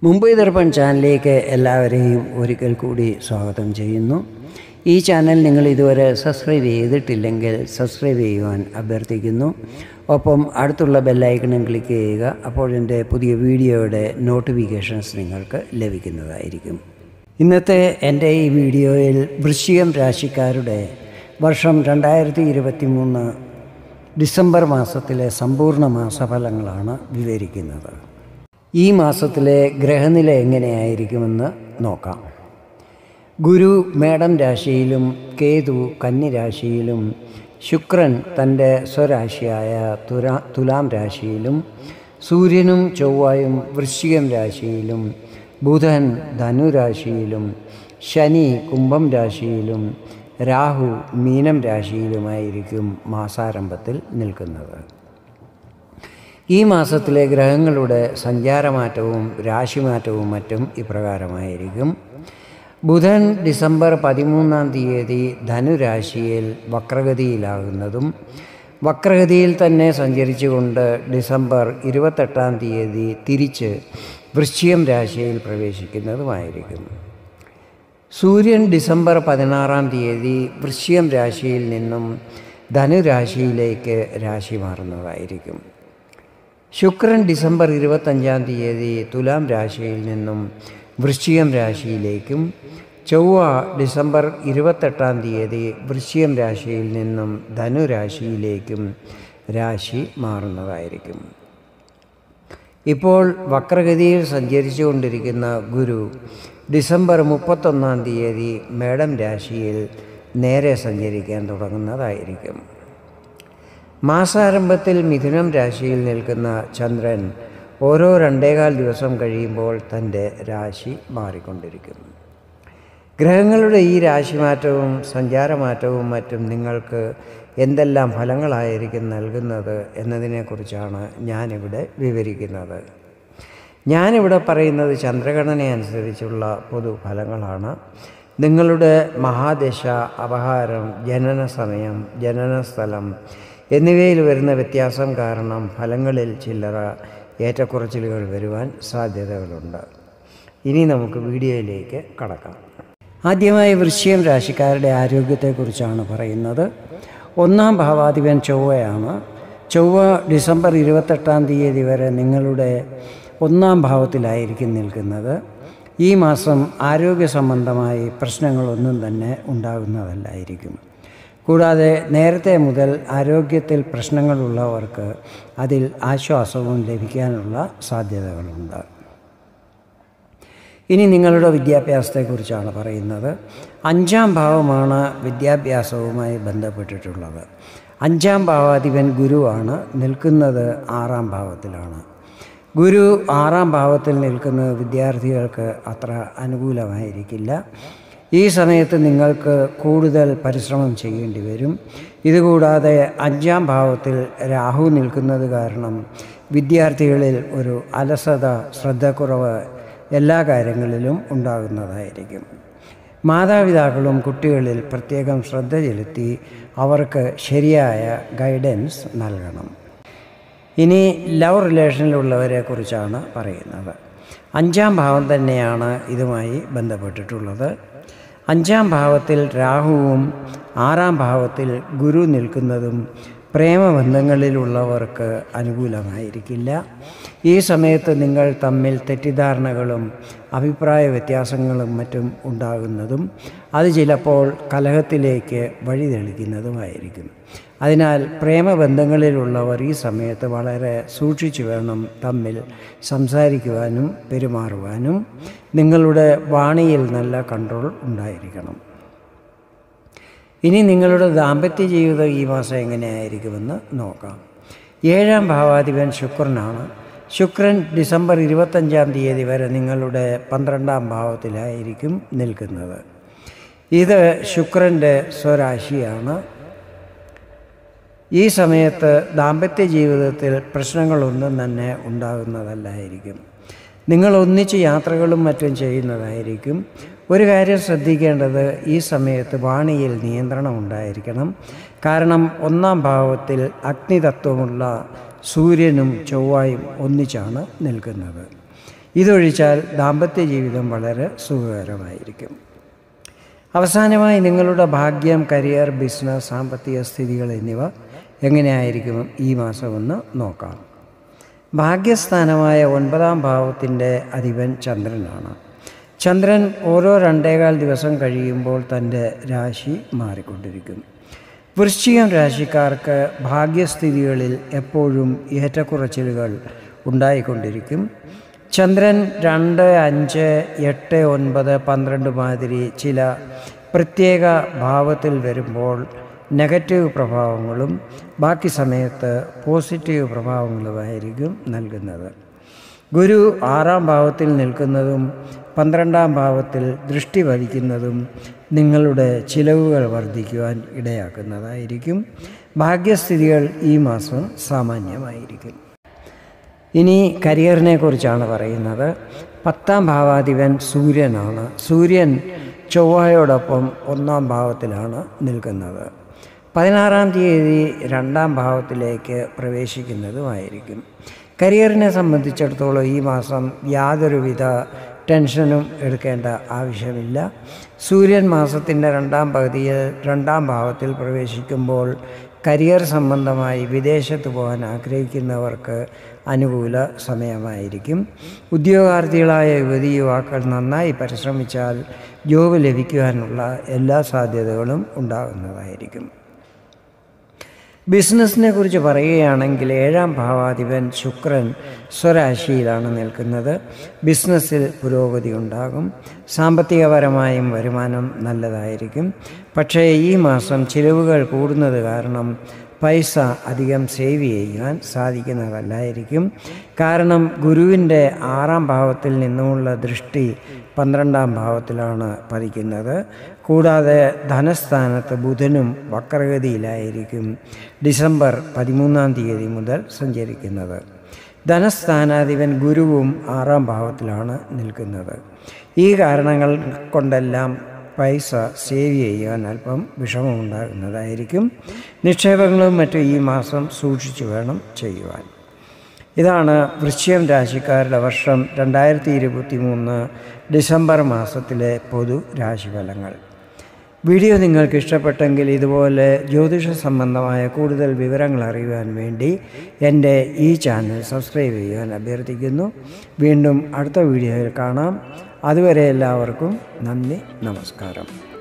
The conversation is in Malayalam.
മുംബൈ ദർപ്പൺ ചാനലിലേക്ക് എല്ലാവരെയും ഒരിക്കൽ കൂടി സ്വാഗതം ചെയ്യുന്നു ഈ ചാനൽ നിങ്ങൾ ഇതുവരെ സബ്സ്ക്രൈബ് ചെയ്തിട്ടില്ലെങ്കിൽ സബ്സ്ക്രൈബ് ചെയ്യുവാൻ അഭ്യർത്ഥിക്കുന്നു ഒപ്പം അടുത്തുള്ള ബെല്ലൈക്കണും ക്ലിക്ക് ചെയ്യുക അപ്പോൾ എൻ്റെ പുതിയ വീഡിയോയുടെ നോട്ടിഫിക്കേഷൻസ് നിങ്ങൾക്ക് ലഭിക്കുന്നതായിരിക്കും ഇന്നത്തെ എൻ്റെ ഈ വീഡിയോയിൽ വൃശ്ചികം രാശിക്കാരുടെ വർഷം രണ്ടായിരത്തി ഇരുപത്തി മൂന്ന് ഡിസംബർ മാസത്തിലെ സമ്പൂർണ്ണ മാസഫലങ്ങളാണ് വിവരിക്കുന്നത് ഈ മാസത്തിലെ ഗ്രഹനില എങ്ങനെയായിരിക്കുമെന്ന് നോക്കാം ഗുരു മേടം രാശിയിലും കേതു കന്നി രാശിയിലും ശുക്രൻ തൻ്റെ സ്വരാശിയായ തുരാ തുലാം രാശിയിലും സൂര്യനും ചൊവ്വായും വൃശ്ചികം രാശിയിലും ബുധൻ ധനുരാശിയിലും ശനി കുംഭം രാശിയിലും രാഹു മീനം രാശിയിലുമായിരിക്കും മാസാരംഭത്തിൽ നിൽക്കുന്നത് ഈ മാസത്തിലെ ഗ്രഹങ്ങളുടെ സഞ്ചാരമാറ്റവും രാശിമാറ്റവും മറ്റും ഇപ്രകാരമായിരിക്കും ബുധൻ ഡിസംബർ പതിമൂന്നാം തീയതി ധനുരാശിയിൽ വക്രഗതിയിലാകുന്നതും വക്രഗതിയിൽ തന്നെ സഞ്ചരിച്ചുകൊണ്ട് ഡിസംബർ ഇരുപത്തെട്ടാം തീയതി തിരിച്ച് വൃശ്ചികം രാശിയിൽ പ്രവേശിക്കുന്നതുമായിരിക്കും സൂര്യൻ ഡിസംബർ പതിനാറാം തീയതി വൃശ്ചികം രാശിയിൽ നിന്നും ധനുരാശിയിലേക്ക് രാശി മാറുന്നതായിരിക്കും ശുക്രൻ ഡിസംബർ ഇരുപത്തഞ്ചാം തീയതി തുലാം രാശിയിൽ നിന്നും വൃശ്ചികം രാശിയിലേക്കും ചൊവ്വ ഡിസംബർ ഇരുപത്തെട്ടാം തീയതി വൃശ്ചികം രാശിയിൽ നിന്നും ധനുരാശിയിലേക്കും രാശി മാറുന്നതായിരിക്കും ഇപ്പോൾ വക്രഗതിയിൽ സഞ്ചരിച്ചു കൊണ്ടിരിക്കുന്ന ഗുരു ഡിസംബർ മുപ്പത്തൊന്നാം തീയതി മേടം രാശിയിൽ നേരെ സഞ്ചരിക്കാൻ തുടങ്ങുന്നതായിരിക്കും മാസാരംഭത്തിൽ മിഥുനം രാശിയിൽ നിൽക്കുന്ന ചന്ദ്രൻ ഓരോ രണ്ടേകാൽ ദിവസം കഴിയുമ്പോൾ തൻ്റെ രാശി മാറിക്കൊണ്ടിരിക്കും ഗ്രഹങ്ങളുടെ ഈ രാശിമാറ്റവും സഞ്ചാരമാറ്റവും മറ്റും നിങ്ങൾക്ക് എന്തെല്ലാം ഫലങ്ങളായിരിക്കും നൽകുന്നത് എന്നതിനെക്കുറിച്ചാണ് ഞാനിവിടെ വിവരിക്കുന്നത് ഞാനിവിടെ പറയുന്നത് ചന്ദ്രഗണന അനുസരിച്ചുള്ള പൊതുഫലങ്ങളാണ് നിങ്ങളുടെ മഹാദശ അപഹാരം ജനന സമയം ജനന സ്ഥലം എന്നിവയിൽ വരുന്ന വ്യത്യാസം കാരണം ഫലങ്ങളിൽ ചില്ലറ ഏറ്റക്കുറച്ചിലുകൾ വരുവാൻ സാധ്യതകളുണ്ട് ഇനി നമുക്ക് വീഡിയോയിലേക്ക് കടക്കാം ആദ്യമായി വൃശ്ചികം രാശിക്കാരുടെ ആരോഗ്യത്തെക്കുറിച്ചാണ് പറയുന്നത് ഒന്നാം ഭാവാധിപൻ ചൊവ്വയാണ് ചൊവ്വ ഡിസംബർ ഇരുപത്തെട്ടാം തീയതി വരെ നിങ്ങളുടെ ഒന്നാം ഭാവത്തിലായിരിക്കും നിൽക്കുന്നത് ഈ മാസം ആരോഗ്യ സംബന്ധമായി പ്രശ്നങ്ങളൊന്നും തന്നെ ഉണ്ടാകുന്നതല്ലായിരിക്കും കൂടാതെ നേരത്തെ മുതൽ ആരോഗ്യത്തിൽ പ്രശ്നങ്ങളുള്ളവർക്ക് അതിൽ ആശ്വാസവും ലഭിക്കാനുള്ള സാധ്യതകളുണ്ട് ഇനി നിങ്ങളുടെ വിദ്യാഭ്യാസത്തെക്കുറിച്ചാണ് പറയുന്നത് അഞ്ചാം ഭാവമാണ് വിദ്യാഭ്യാസവുമായി ബന്ധപ്പെട്ടിട്ടുള്ളത് അഞ്ചാം ഭാവാധിപൻ ഗുരുവാണ് നിൽക്കുന്നത് ആറാം ഭാവത്തിലാണ് ഗുരു ആറാം ഭാവത്തിൽ നിൽക്കുന്നത് വിദ്യാർത്ഥികൾക്ക് അത്ര അനുകൂലമായിരിക്കില്ല ഈ സമയത്ത് നിങ്ങൾക്ക് കൂടുതൽ പരിശ്രമം ചെയ്യേണ്ടി വരും ഇതുകൂടാതെ അഞ്ചാം ഭാവത്തിൽ രാഹു നിൽക്കുന്നത് കാരണം വിദ്യാർത്ഥികളിൽ ഒരു അലസത ശ്രദ്ധക്കുറവ് എല്ലാ കാര്യങ്ങളിലും ഉണ്ടാകുന്നതായിരിക്കും മാതാപിതാക്കളും കുട്ടികളിൽ പ്രത്യേകം ശ്രദ്ധ ചെലുത്തി അവർക്ക് ശരിയായ ഗൈഡൻസ് നൽകണം ഇനി ലവ് റിലേഷനിലുള്ളവരെ കുറിച്ചാണ് പറയുന്നത് അഞ്ചാം ഭാവം തന്നെയാണ് ഇതുമായി ബന്ധപ്പെട്ടിട്ടുള്ളത് അഞ്ചാം ഭാവത്തിൽ രാഹുവും ആറാം ഭാവത്തിൽ ഗുരു നിൽക്കുന്നതും പ്രേമബന്ധങ്ങളിലുള്ളവർക്ക് അനുകൂലമായിരിക്കില്ല ഈ സമയത്ത് നിങ്ങൾ തമ്മിൽ തെറ്റിദ്ധാരണകളും അഭിപ്രായ വ്യത്യാസങ്ങളും മറ്റും ഉണ്ടാകുന്നതും അത് ചിലപ്പോൾ കലഹത്തിലേക്ക് വഴിതെളിക്കുന്നതുമായിരിക്കും അതിനാൽ പ്രേമബന്ധങ്ങളിലുള്ളവർ ഈ സമയത്ത് വളരെ സൂക്ഷിച്ചു വേണം തമ്മിൽ സംസാരിക്കുവാനും പെരുമാറുവാനും നിങ്ങളുടെ വാണിയിൽ നല്ല കൺട്രോൾ ഉണ്ടായിരിക്കണം ഇനി നിങ്ങളുടെ ദാമ്പത്യ ജീവിതം ഈ മാസം എങ്ങനെയായിരിക്കുമെന്ന് നോക്കാം ഏഴാം ഭാവാധിപൻ ശുക്രനാണ് ശുക്രൻ ഡിസംബർ ഇരുപത്തഞ്ചാം തീയതി വരെ നിങ്ങളുടെ പന്ത്രണ്ടാം ഭാവത്തിലായിരിക്കും നിൽക്കുന്നത് ഇത് ശുക്രൻ്റെ സ്വരാശിയാണ് ഈ സമയത്ത് ദാമ്പത്യ ജീവിതത്തിൽ പ്രശ്നങ്ങളൊന്നും തന്നെ ഉണ്ടാകുന്നതല്ലായിരിക്കും നിങ്ങൾ ഒന്നിച്ച് യാത്രകളും മറ്റും ചെയ്യുന്നതായിരിക്കും ഒരു കാര്യം ശ്രദ്ധിക്കേണ്ടത് ഈ സമയത്ത് വാണിയിൽ നിയന്ത്രണം ഉണ്ടായിരിക്കണം കാരണം ഒന്നാം ഭാവത്തിൽ അഗ്നിതത്വമുള്ള സൂര്യനും ചൊവ്വായും ഒന്നിച്ചാണ് നിൽക്കുന്നത് ഇതൊഴിച്ചാൽ ദാമ്പത്യ ജീവിതം വളരെ സുഖകരമായിരിക്കും അവസാനമായി നിങ്ങളുടെ ഭാഗ്യം കരിയർ ബിസിനസ് സാമ്പത്തിക സ്ഥിതികൾ എന്നിവ എങ്ങനെയായിരിക്കും ഈ മാസമെന്ന് നോക്കാം ഭാഗ്യസ്ഥാനമായ ഒൻപതാം ഭാവത്തിൻ്റെ അധിപൻ ചന്ദ്രനാണ് ചന്ദ്രൻ ഓരോ രണ്ടേകാൽ ദിവസം കഴിയുമ്പോൾ തൻ്റെ രാശി മാറിക്കൊണ്ടിരിക്കും വൃശ്ചികം രാശിക്കാർക്ക് ഭാഗ്യസ്ഥിതികളിൽ എപ്പോഴും ഏറ്റക്കുറച്ചിലുകൾ ഉണ്ടായിക്കൊണ്ടിരിക്കും ചന്ദ്രൻ രണ്ട് അഞ്ച് എട്ട് ഒൻപത് പന്ത്രണ്ട് മാതിരി ചില പ്രത്യേക ഭാവത്തിൽ വരുമ്പോൾ നെഗറ്റീവ് പ്രഭാവങ്ങളും ബാക്കി സമയത്ത് പോസിറ്റീവ് പ്രഭാവങ്ങളുമായിരിക്കും നൽകുന്നത് ഗുരു ആറാം ഭാവത്തിൽ നിൽക്കുന്നതും പന്ത്രണ്ടാം ഭാവത്തിൽ ദൃഷ്ടി പതിക്കുന്നതും നിങ്ങളുടെ ചിലവുകൾ വർദ്ധിക്കുവാൻ ഇടയാക്കുന്നതായിരിക്കും ഭാഗ്യസ്ഥിതികൾ ഈ മാസം സാമാന്യമായിരിക്കും ഇനി കരിയറിനെ കുറിച്ചാണ് പറയുന്നത് പത്താം ഭാവാധിപൻ സൂര്യനാണ് സൂര്യൻ ചൊവ്വയോടൊപ്പം ഒന്നാം ഭാവത്തിലാണ് നിൽക്കുന്നത് പതിനാറാം തീയതി രണ്ടാം ഭാവത്തിലേക്ക് പ്രവേശിക്കുന്നതുമായിരിക്കും കരിയറിനെ സംബന്ധിച്ചിടത്തോളം ഈ മാസം യാതൊരുവിധ ടെൻഷനും എടുക്കേണ്ട ആവശ്യമില്ല സൂര്യൻ മാസത്തിൻ്റെ രണ്ടാം പകുതിയിൽ രണ്ടാം ഭാവത്തിൽ പ്രവേശിക്കുമ്പോൾ കരിയർ സംബന്ധമായി വിദേശത്ത് പോകാൻ ആഗ്രഹിക്കുന്നവർക്ക് അനുകൂല സമയമായിരിക്കും ഉദ്യോഗാർത്ഥികളായ യുവതി യുവാക്കൾ നന്നായി പരിശ്രമിച്ചാൽ ജോബ് ലഭിക്കുവാനുള്ള എല്ലാ സാധ്യതകളും ഉണ്ടാകുന്നതായിരിക്കും ബിസിനസ്സിനെ കുറിച്ച് പറയുകയാണെങ്കിൽ ഏഴാം ഭാവാധിപൻ ശുക്രൻ സ്വരാശിയിലാണ് നിൽക്കുന്നത് ബിസിനസ്സിൽ പുരോഗതി ഉണ്ടാകും സാമ്പത്തികപരമായും വരുമാനം നല്ലതായിരിക്കും പക്ഷേ ഈ മാസം ചിലവുകൾ കൂടുന്നത് കാരണം പൈസ അധികം സേവ് ചെയ്യുവാൻ സാധിക്കുന്നതല്ലായിരിക്കും കാരണം ഗുരുവിൻ്റെ ആറാം ഭാവത്തിൽ നിന്നുമുള്ള ദൃഷ്ടി പന്ത്രണ്ടാം ഭാവത്തിലാണ് പതിക്കുന്നത് കൂടാതെ ധനസ്ഥാനത്ത് ബുധനും വക്രഗതിയിലായിരിക്കും ഡിസംബർ പതിമൂന്നാം തീയതി മുതൽ സഞ്ചരിക്കുന്നത് ധനസ്ഥാനാധിപൻ ഗുരുവും ആറാം ഭാവത്തിലാണ് നിൽക്കുന്നത് ഈ കാരണങ്ങൾ കൊണ്ടെല്ലാം പൈസ സേവ് ചെയ്യാൻ അല്പം വിഷമമുണ്ടാകുന്നതായിരിക്കും നിക്ഷേപങ്ങളും മറ്റും ഈ മാസം സൂക്ഷിച്ചു വേണം ചെയ്യുവാൻ ഇതാണ് വൃശ്ചികം രാശിക്കാരുടെ വർഷം രണ്ടായിരത്തി ഇരുപത്തി മൂന്ന് ഡിസംബർ മാസത്തിലെ പൊതു രാശിഫലങ്ങൾ വീഡിയോ നിങ്ങൾക്ക് ഇഷ്ടപ്പെട്ടെങ്കിൽ ഇതുപോലെ ജ്യോതിഷ സംബന്ധമായ കൂടുതൽ വിവരങ്ങൾ അറിയുവാൻ വേണ്ടി എൻ്റെ ഈ ചാനൽ സബ്സ്ക്രൈബ് ചെയ്യാൻ അഭ്യർത്ഥിക്കുന്നു വീണ്ടും അടുത്ത വീഡിയോയിൽ കാണാം അതുവരെ എല്ലാവർക്കും നന്ദി നമസ്കാരം